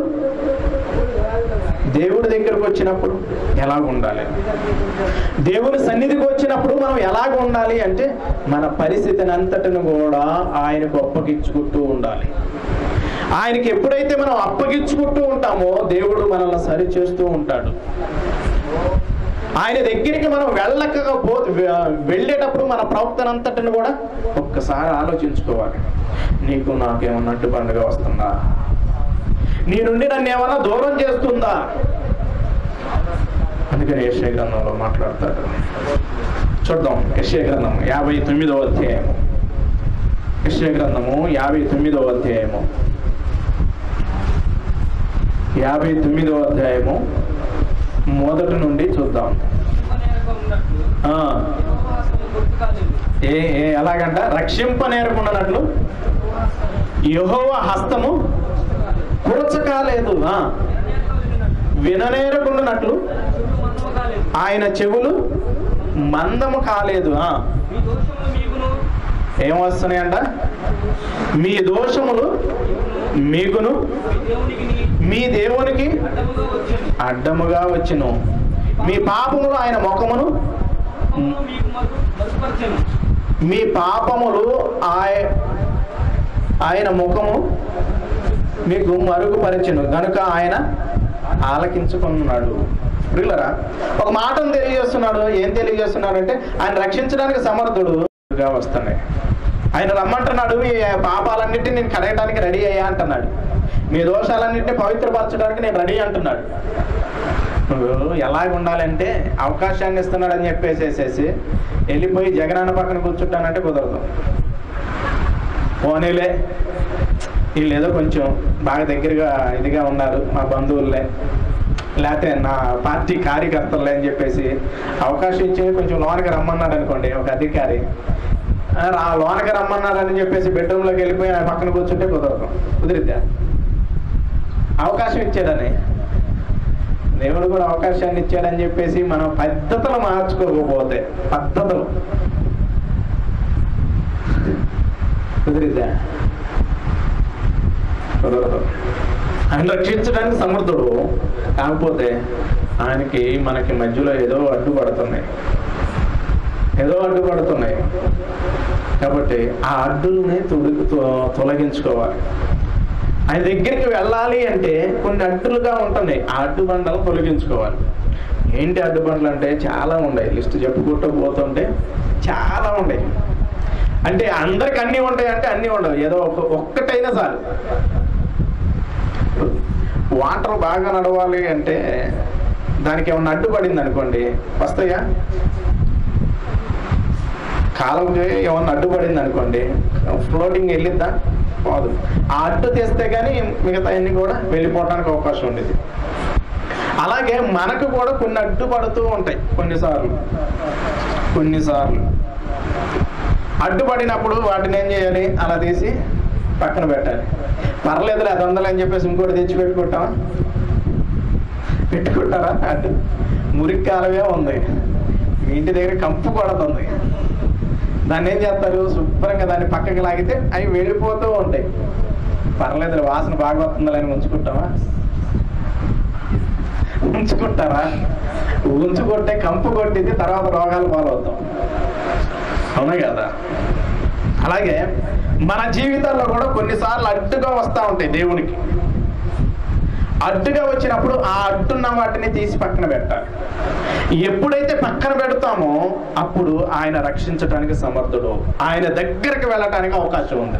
దేవుడి దగ్గరకు వచ్చినప్పుడు ఎలాగ ఉండాలి దేవుని సన్నిధికి వచ్చినప్పుడు మనం ఎలాగ ఉండాలి అంటే మన పరిస్థితిని అంతటిని కూడా ఆయనకు అప్పగించుకుంటూ ఉండాలి ఆయనకి ఎప్పుడైతే మనం అప్పగించుకుంటూ ఉంటామో దేవుడు మనల్ని సరి చేస్తూ ఉంటాడు ఆయన దగ్గరికి మనం వెళ్ళకపో వెళ్ళేటప్పుడు మన ప్రవక్తన అంతటిని కూడా ఒక్కసారి ఆలోచించుకోవాలి నీకు నాకేమన్నా అడ్డు పండుగ వస్తుందా నీ నుండి నన్ను ఏమన్నా దూరం చేస్తుందా అందుకని యశ్య గ్రంథంలో మాట్లాడతాడు చూద్దాం యశ్య గ్రంథం యాభై తొమ్మిదవ అధ్యాయము యశ్య గ్రంథము యాభై తొమ్మిదవ అధ్యాయము యాభై తొమ్మిదవ అధ్యాయము మొదటి నుండి చూద్దాం నేరక ఉన్నట్లు ఆ, యెహోవా హస్తము గుర్తు కాలేదు. ఏ ఏ ఎలాగంట రక్షింప నేరకుండానట్లు యహోవ హస్తము కూర్చకాలేదు ఆ, నేరక విననేరకుండానట్లు వదిలినట్లు. చెవులు మందము కాలేదు. ఆయన చెవులు మందము కాలేదు ఆ, మీ దోషములు మీకును ఏమొస్తున్నాయంట మీ దోషములు మీకును మీ దేవునికి మీ దేవునికి అడ్డముగా వచ్చాను అడ్డముగా వచ్చును మీ పాపములు ఆయన ముఖమును పాపమును మీకు మరు- మరుపరచెను. మీ పాపములు ఆయ ఆయన ముఖము మీకు మరుగుపరచెను గనుక ఆయన ఆలకించుకున్నాడు ప్రియులరా ఒక మాటను తెలియజేస్తున్నాడు ఏం తెలియజేస్తున్నాడు అంటే ఆయన రక్షించడానికి సమర్థుడుగా వస్తున్నాయి ఆయన రమ్మంటున్నాడు మీ పాపాలన్నిటిని నేను కడగడానికి రెడీ అయ్యా అంటున్నాడు మీ దోషాలన్నింటినీ పవిత్రపరచడానికి నేను రెడీ అంటున్నాడు నువ్వు ఎలాగ ఉండాలంటే అవకాశాన్ని ఇస్తున్నాడని చెప్పేసేసేసి వెళ్ళిపోయి జగనన్న పక్కన కూర్చుంటానంటే కుదరదు పోనీలే వీళ్ళు ఏదో కొంచెం బాగా దగ్గరగా ఇదిగా ఉన్నారు మా బంధువులే లేకపోతే నా పార్టీ కార్యకర్తలే అని చెప్పేసి అవకాశం ఇచ్చి కొంచెం లోనకి రమ్మన్నాడు అనుకోండి ఒక అధికారి ఆ, రా లోనకి రమ్మన్నాడని చెప్పేసి బెడ్రూమ్లోకి వెళ్ళిపోయి ఆయన పక్కన కూర్చుంటే కుదరదు కుదిరిద్దా అవకాశం ఇచ్చాడని దేవుడు కూడా అవకాశాన్ని ఇచ్చాడని చెప్పేసి మనం పద్ధతులు మార్చుకోకపోతే పద్ధతులు కుదిరిద్దా కుదరదు ఆయన రక్షించడానికి సమర్థుడు కాకపోతే ఆయనకి మనకి మధ్యలో ఏదో అడ్డుపడుతున్నాయి ఏదో అడ్డుపడుతున్నాయి కాబట్టి ఆ అడ్డుల్ని తొలగి తొ- తొలగించుకోవాలి ఆయన దగ్గరికి వెళ్ళాలి అంటే కొన్ని అడ్డులుగా ఉంటున్నాయి ఆ అడ్డు బండలు తొలగించుకోవాలి ఏంటి అడ్డు బండలు అంటే చాలా ఉన్నాయి లిస్ట్ చెప్పుకుంటూ పోతుంటే చాలా ఉన్నాయి అంటే అందరికి అన్నీ ఉంటాయి అంటే అన్నీ ఉండవు ఏదో ఒక ఒక్కటైనా చాలు వాటర్ బాగా నడవాలి అంటే దానికి ఏమన్నా అడ్డుపడింది అనుకోండి వస్తాయా కాలంకి ఏమన్నా అడ్డుపడింది అనుకోండి ఫ్లోటింగ్ వెళ్ళిద్దా పోదు ఆ అడ్డు తీస్తే కానీ మిగతా అన్ని కూడా వెళ్ళిపోవడానికి అవకాశం ఉండేది అలాగే మనకు కూడా కొన్ని అడ్డుపడుతూ ఉంటాయి కొన్నిసార్లు కొన్నిసార్లు అడ్డుపడినప్పుడు వాటిని ఏం చేయాలి అలా తీసి పక్కన పెట్టాలి పర్లేదులే అది వందలు అని చెప్పేసి ఇంకోటి తెచ్చి పెట్టుకుంటామా పెట్టుకుంటారా అడ్డు మురికి కాలమే ఉంది మీ ఇంటి దగ్గర కంపు కొడుతుంది దాన్ని ఏం చేస్తారు శుభ్రంగా దాన్ని పక్కకి లాగితే అవి వెళ్ళిపోతూ ఉంటాయి పర్లేదు వాసన బాగా వస్తుందని ఉంచుకుంటామా ఉంచుకుంటారా ఉంచుకుంటే కంపు కొట్టింది తర్వాత రోగాలు పాలవుతాం అవునా కదా అలాగే మన జీవితాల్లో కూడా కొన్నిసార్లు అడ్డుగా వస్తూ ఉంటాయి దేవునికి అడ్డుగా వచ్చినప్పుడు ఆ అడ్డున్న వాటిని తీసి పక్కన పెట్టాలి ఎప్పుడైతే పక్కన పెడతామో అప్పుడు ఆయన రక్షించడానికి సమర్థుడు ఆయన దగ్గరికి వెళ్ళటానికి అవకాశం ఉంది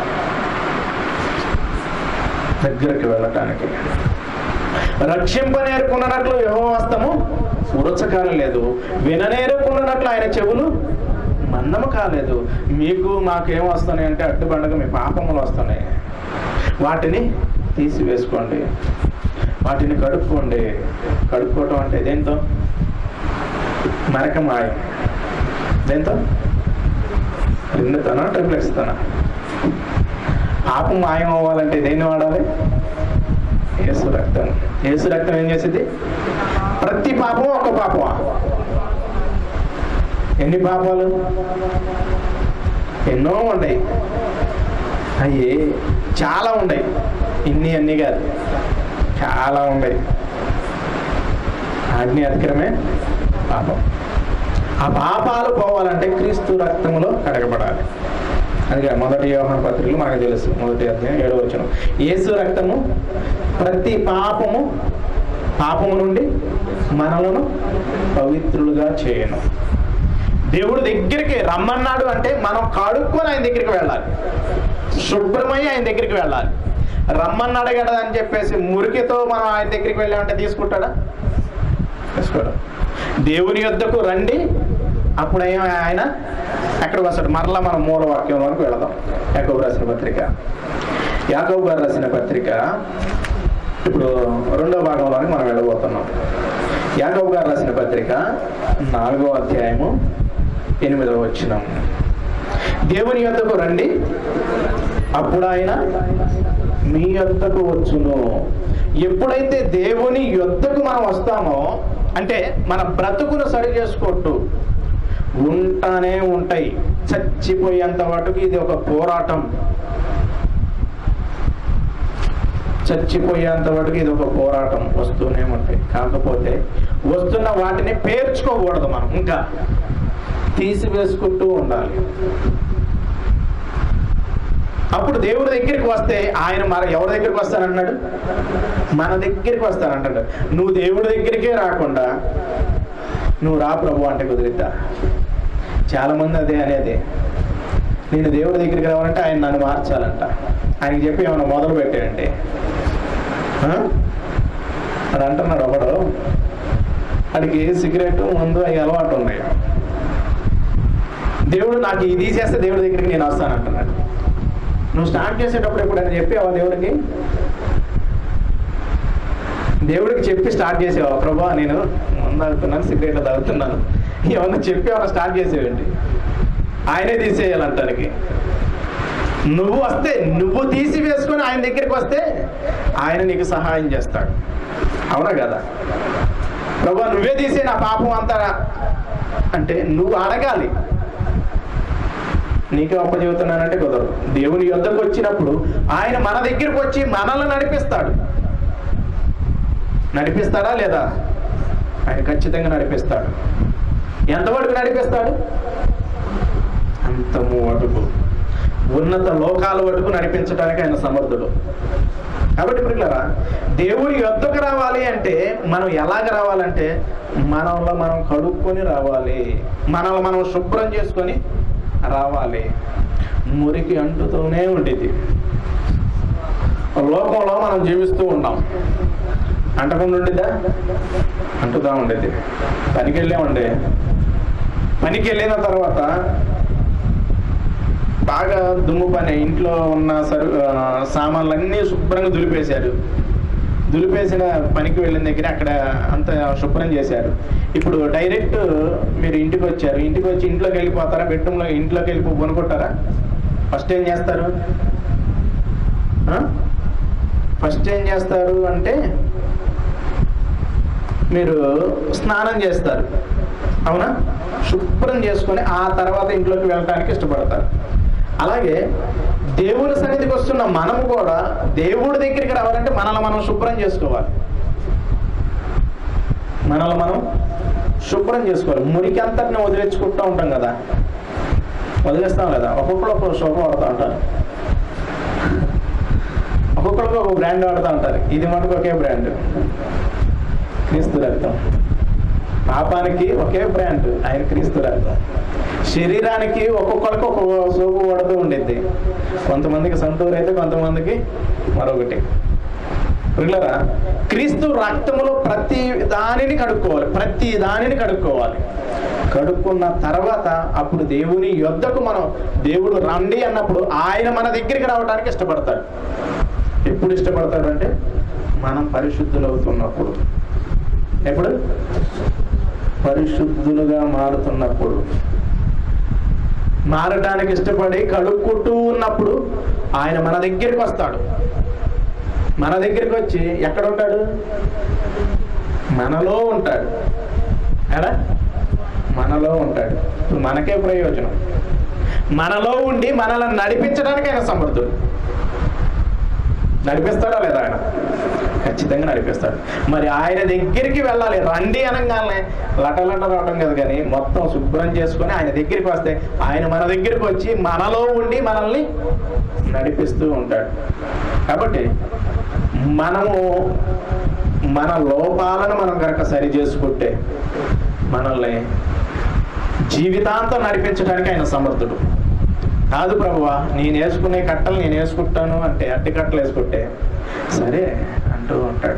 దగ్గరికి వెళ్ళటానికి రక్షింపనేరుకున్నట్లు యహోవస్తము ఉరచకాలం లేదు విననేరుకున్నట్లు ఆయన చెవులు మందము కాలేదు మీకు మాకేం వస్తున్నాయి అంటే అడ్డుబండగా మీ పాపములు వస్తున్నాయి వాటిని తీసివేసుకోండి వాటిని కడుక్కోండి కడుక్కోవటం అంటే దేంతో మరక మాయం దేంతో రెండుతోనా ట్రిప్లెక్స్ తోనా పాపం మాయం అవ్వాలంటే దేన్ని వాడాలి యేసు రక్తం యేసు రక్తం ఏం చేసింది ప్రతి పాపం ఒక పాపమా ఎన్ని పాపాలు ఎన్నో ఉన్నాయి అయ్యి చాలా ఉన్నాయి ఇన్ని అన్ని కాదు చాలా ఉన్నాయి అగ్ని అతిక్రమే పాపం ఆ పాపాలు పోవాలంటే క్రీస్తు రక్తంలో కడగబడాలి అందుకే మొదటి వ్యవహార పత్రికలు మనకు తెలుసు మొదటి అధ్యాయం ఏడవ వచనం యేసు రక్తము ప్రతి పాపము పాపము నుండి మనలను పవిత్రులుగా చేయను దేవుడి దగ్గరికి రమ్మన్నాడు అంటే మనం కడుక్కొని ఆయన దగ్గరికి వెళ్ళాలి శుభ్రమై ఆయన దగ్గరికి వెళ్ళాలి రమ్మన్నాడు కదా అని చెప్పేసి మురికితో మనం ఆయన దగ్గరికి వెళ్ళామంటే తీసుకుంటాడా తీసుకోడు దేవుని యొద్దకు రండి అప్పుడు ఏం ఆయన ఎక్కడికి వస్తాడు మరలా మనం మూల వాక్యం వరకు వెళదాం యాకబు రాసిన పత్రిక యాకబు గారు రాసిన పత్రిక ఇప్పుడు రెండో భాగంలోకి మనం వెళ్ళబోతున్నాం యాకబు గారు రాసిన పత్రిక నాలుగో అధ్యాయము ఎనిమిదవ వచ్చినం దేవుని యొద్దకు రండి అప్పుడు ఆయన మీ యొద్దకు వచ్చును ఎప్పుడైతే దేవుని యొద్దకు మనం వస్తామో అంటే మన బ్రతుకును సరి చేసుకుంటూ ఉంటానే ఉంటాయి చచ్చిపోయేంత మటుకు ఇది ఒక పోరాటం చచ్చిపోయేంత వరకు ఇది ఒక పోరాటం వస్తూనే ఉంటాయి కాకపోతే వస్తున్న వాటిని పేర్చుకోకూడదు మనం ఇంకా తీసివేసుకుంటూ ఉండాలి అప్పుడు దేవుడి దగ్గరికి వస్తే ఆయన మన ఎవరి దగ్గరికి వస్తానన్నాడు మన దగ్గరికి వస్తానంటాడు నువ్వు దేవుడి దగ్గరికే రాకుండా నువ్వు రా ప్రభు అంటే కుదిరిద్దా చాలా మంది అదే అనేది నేను దేవుడి దగ్గరికి రావాలంటే ఆయన నన్ను మార్చాలంట ఆయనకి చెప్పి ఏమైనా మొదలు పెట్టాడంటే ఆ? అని అంటున్నాడు ఒకడు వాడికి సిగరెట్ ముందు అవి అలవాటు ఉన్నాయి దేవుడు నాకు ఇది చేస్తే దేవుడి దగ్గరికి నేను వస్తాను అంటున్నాడు నువ్వు స్టార్ట్ చేసేటప్పుడు ఎప్పుడైనా చెప్పావా దేవుడికి దేవుడికి చెప్పి స్టార్ట్ చేసేవా ప్రభా నేను ముందు తాగుతున్నాను సిగరెట్ తాగుతున్నాను ఏమన్నా చెప్పి ఏమన్నా స్టార్ట్ చేసేవండి ఆయనే తీసేయాలంటానికి నువ్వు వస్తే నువ్వు తీసి వేసుకొని ఆయన దగ్గరికి వస్తే ఆయన నీకు సహాయం చేస్తాడు అవునా కదా ప్రభా నువ్వే తీసే నా పాపం అంతా అంటే నువ్వు అడగాలి నీకే అప్ప చెబుతున్నానంటే కుదరదు దేవుని యొద్దకు వచ్చినప్పుడు ఆయన మన దగ్గరికి వచ్చి మనల్ని నడిపిస్తాడు నడిపిస్తాడా లేదా ఆయన ఖచ్చితంగా నడిపిస్తాడు ఎంతవరకు నడిపిస్తాడు అంతము వటుకు ఉన్నత లోకాల వటుకు నడిపించడానికి ఆయన సమర్థుడు కాబట్టి పిల్లరా దేవుని యొద్దకు రావాలి అంటే మనం ఎలాగ రావాలంటే మనలో మనం కడుక్కొని రావాలి మనల్ని మనం శుభ్రం చేసుకొని రావాలి మురికి అంటుతూనే ఉండేది లోకంలో మనం జీవిస్తూ ఉన్నాం అంటకుండా ఉండిద్దా అంటుతా ఉండేది పనికి వెళ్ళామండి పనికి వెళ్ళిన తర్వాత బాగా దుమ్ము పని ఇంట్లో ఉన్న సరు ఆ, సామాన్లన్నీ శుభ్రంగా దులిపేశారు దులిపేసిన పనికి వెళ్ళిన దగ్గర అక్కడ అంత శుభ్రం చేశారు ఇప్పుడు డైరెక్ట్ మీరు ఇంటికి వచ్చారు ఇంటికి వచ్చి ఇంట్లోకి వెళ్ళిపోతారా బెడ్రూమ్లో ఇంట్లోకి వెళ్ళిపో కొనుక్కుంటారా ఫస్ట్ ఏం చేస్తారు ఆ? ఫస్ట్ ఏం చేస్తారు అంటే మీరు స్నానం చేస్తారు అవునా శుభ్రం చేసుకొని ఆ తర్వాత ఇంట్లోకి వెళ్ళటానికి ఇష్టపడతారు అలాగే దేవుని సన్నిధికి వస్తున్న మనము కూడా దేవుడి దగ్గరికి రావాలంటే మనల్ని మనం శుభ్రం చేసుకోవాలి మనల్ని మనం శుభ్రం చేసుకోవాలి మురికి అంతటిని వదిలించుకుంటూ ఉంటాం కదా వదిలేస్తాం లేదా ఒక్కొక్కరు ఒక్కొక్క శోభ వాడుతూ ఉంటారు ఒక్కొక్కరికి ఒక బ్రాండ్ వాడుతూ ఉంటారు ఇది మటుకు ఒకే బ్రాండ్ క్రీస్తు రక్తం పాపానికి ఒకే బ్రాండ్ ఆయన క్రీస్తు రక్తం శరీరానికి ఒక్కొక్కరికి ఒక్కొక్క సోపు పడుతూ ఉండిద్ది కొంతమందికి సంతూర్ అయితే కొంతమందికి మరొకటి పిల్లరా క్రీస్తు రక్తములో ప్రతి దానిని కడుక్కోవాలి ప్రతి దానిని కడుక్కోవాలి కడుక్కున్న తర్వాత అప్పుడు దేవుని యొద్దకు మనం దేవుడు రండి అన్నప్పుడు ఆయన మన దగ్గరికి రావడానికి ఇష్టపడతాడు ఎప్పుడు ఇష్టపడతాడు అంటే మనం పరిశుద్ధులవుతున్నప్పుడు ఎప్పుడు పరిశుద్ధులుగా మారుతున్నప్పుడు మారటానికి ఇష్టపడి కడుక్కుంటూ ఉన్నప్పుడు ఆయన మన దగ్గరికి వస్తాడు మన దగ్గరికి వచ్చి ఎక్కడ ఉంటాడు మనలో ఉంటాడు ఎడా మనలో ఉంటాడు ఇప్పుడు మనకే ప్రయోజనం మనలో ఉండి మనల్ని నడిపించడానికి ఆయన సమర్థుడు నడిపిస్తాడా లేదా ఆయన ఖచ్చితంగా నడిపిస్తాడు మరి ఆయన దగ్గరికి వెళ్ళాలి రండి అనగానే లటలట రావడం కదా కానీ మొత్తం శుభ్రం చేసుకొని ఆయన దగ్గరికి వస్తే ఆయన మన దగ్గరికి వచ్చి మనలో ఉండి మనల్ని నడిపిస్తూ ఉంటాడు కాబట్టి మనము మన లోపాలను మనం కనుక సరి చేసుకుంటే మనల్ని జీవితాంతం నడిపించడానికి ఆయన సమర్థుడు కాదు ప్రభువా నేను వేసుకునే కట్టలు నేను వేసుకుంటాను అంటే అట్టి కట్టలు వేసుకుంటే సరే అంటూ ఉంటాడు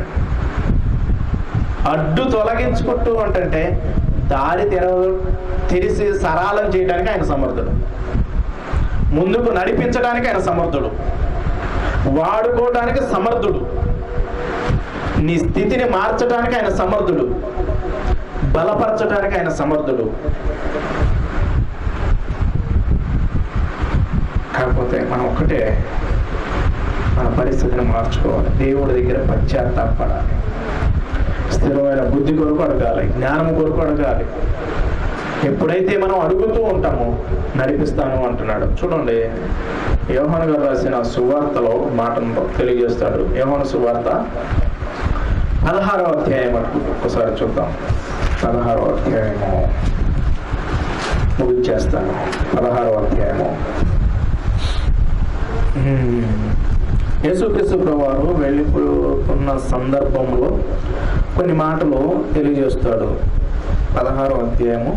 అడ్డు తొలగించుకుంటూ ఉంటుంటే దారి తెర తెరిసి సరాలం చేయడానికి ఆయన సమర్థుడు ముందుకు నడిపించడానికి ఆయన సమర్థుడు వాడుకోవడానికి సమర్థుడు నీ స్థితిని మార్చడానికి ఆయన సమర్థుడు బలపరచడానికి ఆయన సమర్థుడు కాకపోతే మనం ఒక్కటే మన పరిస్థితిని మార్చుకోవాలి దేవుడి దగ్గర పశ్చాత్తాపడాలి స్థిరమైన బుద్ధి కొరకు అడగాలి జ్ఞానం కొరకు అడగాలి ఎప్పుడైతే మనం అడుగుతూ ఉంటామో నడిపిస్తాను అంటున్నాడు చూడండి యోహాను గారు రాసిన సువార్తలో మాటను తెలియజేస్తాడు యోహాను సువార్త పదహారవ అధ్యాయం అటు ఒక్కసారి చూద్దాం పదహారవ అధ్యాయము ముగించేస్తాను పదహారవ అధ్యాయము మ్మ్. యేసుక్రీస్తు ప్రభువారు వెళ్ళిపోతున్న సందర్భంలో కొన్ని మాటలు తెలియజేస్తాడు పదహారో అధ్యాయము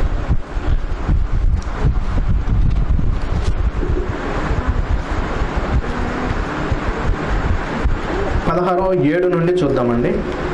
పదహారో ఏడు నుండి చూద్దామండి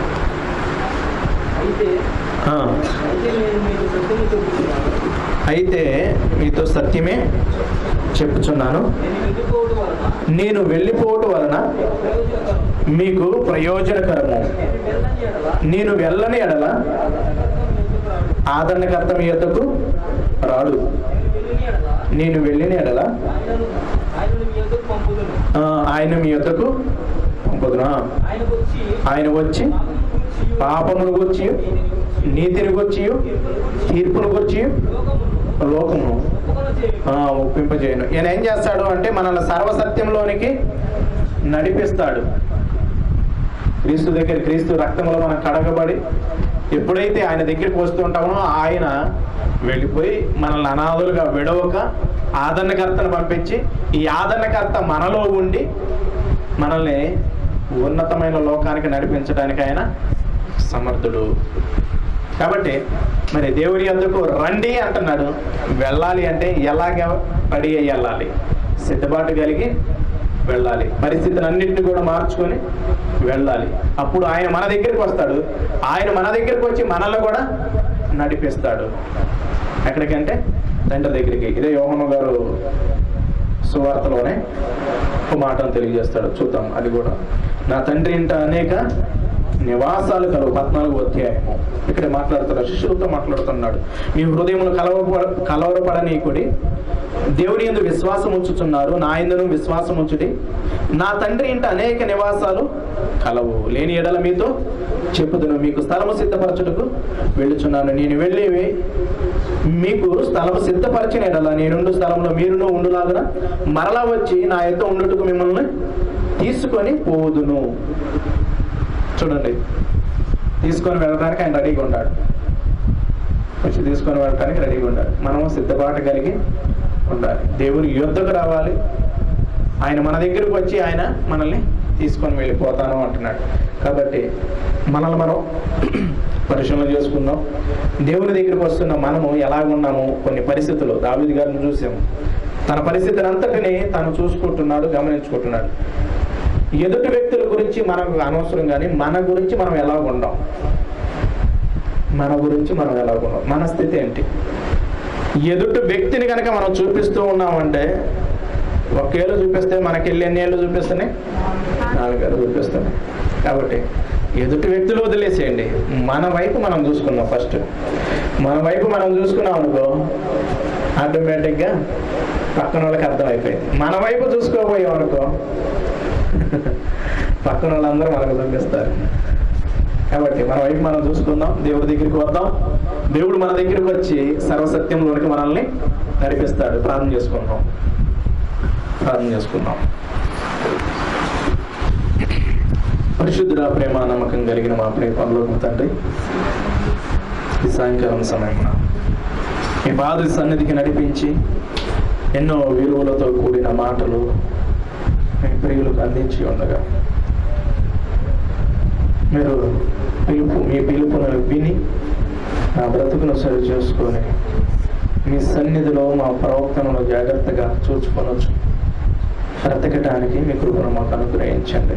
అయితే ఆ, అయితే నేను మీకు సత్యము చెబుతున్నాను అయితే మీతో సత్యమే చెప్పుచున్నాను నేను వెళ్ళిపోవడం వలన నేను వెళ్ళిపోవటం వలన ప్రయోజనకరం మీకు ప్రయోజనకరము నేను వెళ్ళని ఎడల నేను వెళ్ళని ఎడల ఆదరణకర్త మీ యొద్దకు రాడు. ఆదరణకర్త మీ యొద్దకు రాడు నేను వెళ్ళని ఎడల నేను వెళ్ళిన ఎడల ఆయనను ఆయనను మీ యొద్దకు పంపుదును ఆ, ఆయన మీ యొద్దకు పంపుదునా ఆయన వచ్చి ఆయన వచ్చి పాపమును పాపమును గురించి, గుర్చి నీతిని గుర్చి తీర్పును గుర్చి లోకమును లోకమును ఒప్పుకొన చేయును. ఆ, ఒప్పింపజేయను ఈయన ఏం చేస్తాడు అంటే మనల్ని సర్వసత్యంలోనికి నడిపిస్తాడు క్రీస్తు దగ్గర క్రీస్తు రక్తంలో మనం కడగబడి ఎప్పుడైతే ఆయన దగ్గరికి వస్తూ ఉంటామో ఆయన వెళ్ళిపోయి మనల్ని అనాథులుగా విడవక ఆదరణకర్తను పంపించి ఈ ఆదరణకర్త మనలో ఉండి మనల్ని ఉన్నతమైన లోకానికి నడిపించడానికి ఆయన సమర్థుడు కాబట్టి మరి దేవుని అందుకు రండి అంటున్నాడు వెళ్ళాలి అంటే ఎలాగ రెడీ అయ్యి వెళ్ళాలి సిద్ధపాటు కలిగి వెళ్ళాలి పరిస్థితులన్నింటినీ కూడా మార్చుకొని వెళ్ళాలి అప్పుడు ఆయన మన దగ్గరికి వస్తాడు ఆయన మన దగ్గరికి వచ్చి మనల్ని కూడా నడిపిస్తాడు ఎక్కడికంటే తండ్రి దగ్గరికి ఇదే యోహన గారు సువార్తలోనే ఒక మాటను తెలియజేస్తాడు చూద్దాం అది కూడా నా తండ్రి ఇంట అనేక నివాసాలు కలవు పద్నాలుగు అధ్యాయము ఇక్కడ మాట్లాడుతున్నాడు శిష్యులతో మాట్లాడుతున్నాడు మీ హృదయములు కలవపడ కలవరపడనీకుడి దేవుని ఎందు విశ్వాసం ఉంచుతున్నారు నా ఎందును విశ్వాసం ఉంచుడి నా తండ్రి ఇంట అనేక నివాసాలు కలవు లేని ఎడల మీతో చెప్పుదును మీకు స్థలము సిద్ధపరచుటకు వెళ్ళుచున్నాను నేను వెళ్ళి మీకు స్థలము సిద్ధపరిచిన ఎడల నేనుండు స్థలంలో మీరును ఉండులాగున మరలా వచ్చి నా యొక్క ఉండుటకు మిమ్మల్ని తీసుకొని పోదును చూడండి తీసుకొని వెళ్ళడానికి ఆయన రెడీగా ఉన్నాడు వచ్చి తీసుకొని వెళ్ళడానికి రెడీగా ఉండాలి మనము సిద్ధపాటు కలిగి ఉండాలి దేవుని యుద్ధకు రావాలి ఆయన మన దగ్గరకు వచ్చి ఆయన మనల్ని తీసుకొని వెళ్ళిపోతాను అంటున్నాడు కాబట్టి మనల్ని మనం పరిశీలన చేసుకుందాం దేవుని దగ్గరికి వస్తున్న మనము ఎలాగున్నాము కొన్ని పరిస్థితులు దావిది గారిని చూసాము తన పరిస్థితిని అంతటిని తాను చూసుకుంటున్నాడు గమనించుకుంటున్నాడు ఎదుటి వ్యక్తుల గురించి మనకు అనవసరం కానీ మన గురించి మనం ఎలా ఉండాం మన గురించి మనం ఎలా ఉన్నాం మన స్థితి ఏంటి ఎదుటి వ్యక్తిని కనుక మనం చూపిస్తూ ఉన్నామంటే ఒకేళ్ళు చూపిస్తే మనకి వెళ్ళి ఎన్ని ఏళ్ళు చూపిస్తున్నాయి నాలుగేళ్ళు చూపిస్తున్నాయి కాబట్టి ఎదుటి వ్యక్తులు వదిలేసేయండి మన వైపు మనం చూసుకుందాం ఫస్ట్ మన వైపు మనం చూసుకున్నాం అనుకో ఆటోమేటిక్గా పక్కన వాళ్ళకి అర్థమైపోయింది మన వైపు చూసుకోబోయాం అనుకో పక్కన వాళ్ళందరూ మనకు చూపిస్తారు కాబట్టి మన వైపు మనం చూసుకుందాం దేవుడి దగ్గరికి వద్దాం దేవుడు మన దగ్గరికి వచ్చి సర్వసత్యంలోనికి మనల్ని నడిపిస్తాడు ప్రార్థన చేసుకుందాం ప్రార్థన చేసుకుందాం పరిశుద్ధుడ ప్రేమ నమ్మకం కలిగిన మా ప్రియ పనులకు తండ్రి ఈ సాయంకాలం సమయమున మీ బాధ సన్నిధికి నడిపించి ఎన్నో విలువలతో కూడిన మాటలు మీ ప్రియులకు అందించి ఉండగా మీరు పిలుపు మీ పిలుపును విని నా బ్రతుకును సరి చేసుకొని మీ సన్నిధిలో మా ప్రవర్తనను జాగ్రత్తగా చూచుకొనొచ్చు బ్రతకటానికి మీ కృపను మాకు అనుగ్రహించండి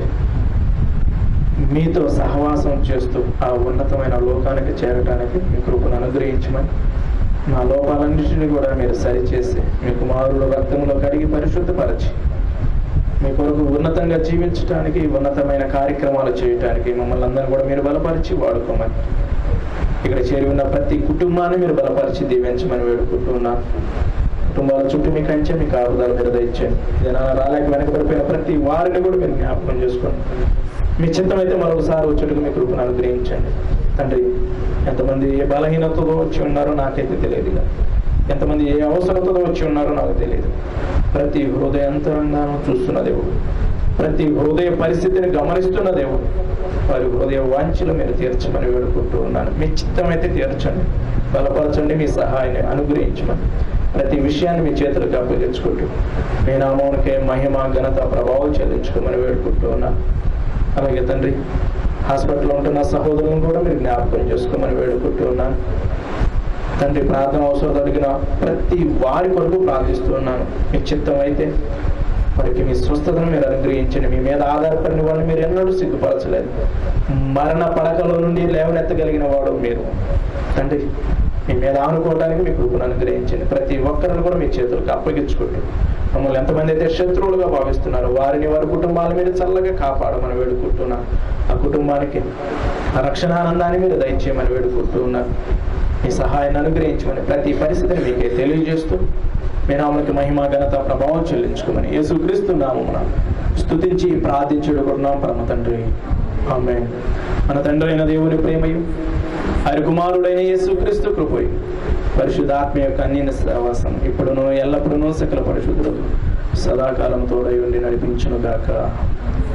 మీతో సహవాసం చేస్తూ ఆ ఉన్నతమైన లోకానికి చేరటానికి మీ కృపను అనుగ్రహించమని మా లోపాలన్నింటినీ కూడా మీరు సరిచేసి మీ కుమారుల రక్తంలో కడిగి పరిశుద్ధపరచి మీ కొరకు ఉన్నతంగా జీవించడానికి ఉన్నతమైన కార్యక్రమాలు చేయటానికి మమ్మల్ని అందరినీ కూడా మీరు బలపరిచి వాడుకోమని ఇక్కడ చేరి ఉన్న ప్రతి కుటుంబాన్ని మీరు బలపరిచి దీవించమని వేడుకుంటున్నా కుటుంబాల చుట్టూ మీ కంచె మీ కాపుదల మీరు దయచేయండి జనాల రాలేక వెనకబడిపోయిన ప్రతి వారిని కూడా మీరు జ్ఞాపకం చేసుకోండి మీ చిత్తమైతే మరొకసారి వచ్చేట్టుకు మీ కృపను అనుగ్రహించండి తండ్రి ఎంతమంది ఏ బలహీనతతో వచ్చి ఉన్నారో నాకైతే తెలియదు ఇక. ఎంతమంది ఏ అవసరంతో వచ్చి ఉన్నారో నాకు తెలియదు ప్రతి హృదయంతరంగాను చూస్తున్న దేవుడు ప్రతి హృదయ పరిస్థితిని గమనిస్తున్న దేవుడు వారి హృదయ వాంఛలు మీరు తీర్చమని వేడుకుంటూ ఉన్నాను మీ చిత్తమైతే తీర్చండి బలపరచండి మీ సహాయాన్ని అనుగ్రహించమని ప్రతి విషయాన్ని మీ చేతులకు అప్పగించుకుంటూ మీ నామానికే మహిమ ఘనత ప్రభావం చెల్లించుకోమని వేడుకుంటూ ఉన్నాను అలాగే తండ్రి హాస్పిటల్లో ఉంటున్న సహోదరులను కూడా మీరు జ్ఞాపకం చేసుకోమని వేడుకుంటూ ఉన్నాను తండ్రి ప్రార్థన అవసరం అడిగిన ప్రతి వారి కొరకు ప్రార్థిస్తున్నాను మీ చిత్తం అయితే వారికి మీ స్వస్థతను మీరు అనుగ్రహించండి మీ మీద ఆధారపడిన వాళ్ళని మీరు ఎన్నడూ సిగ్గుపరచలేదు మరణ పడకల నుండి లేవనెత్తగలిగిన వాడు మీరు తండ్రి మీ మీద ఆనుకోవడానికి మీ కృపను అనుగ్రహించండి ప్రతి ఒక్కరిని కూడా మీ చేతులకు అప్పగించుకోండి మమ్మల్ని ఎంతమంది అయితే శత్రువులుగా భావిస్తున్నారు వారిని వారి కుటుంబాల మీద చల్లగా కాపాడమని వేడుకుంటున్నాను ఆ కుటుంబానికి ఆ రక్షణానందాన్ని మీరు దయచేయమని వేడుకుంటూ ఉన్నాను మీ సహాయాన్ని అనుగ్రహించమని ప్రతి పరిస్థితిని మీకే తెలియజేస్తూ మీ నామకి మహిమ ఘనత ప్రభావం చెల్లించుకోమని యేసుక్రీస్తు నామమున స్తుతించి ప్రార్థించుడుకున్నాం పరమ తండ్రి ఆమె మన తండ్రి అయిన దేవుని ప్రేమయు ఆయన కుమారుడైన యేసుక్రీస్తు కృపయు పరిశుద్ధాత్మ యొక్క అన్య సహవాసం ఇప్పుడును ఎల్లప్పుడూ సకల పరిశుద్ధులు సదాకాలం తోడై ఉండి నడిపించును గాక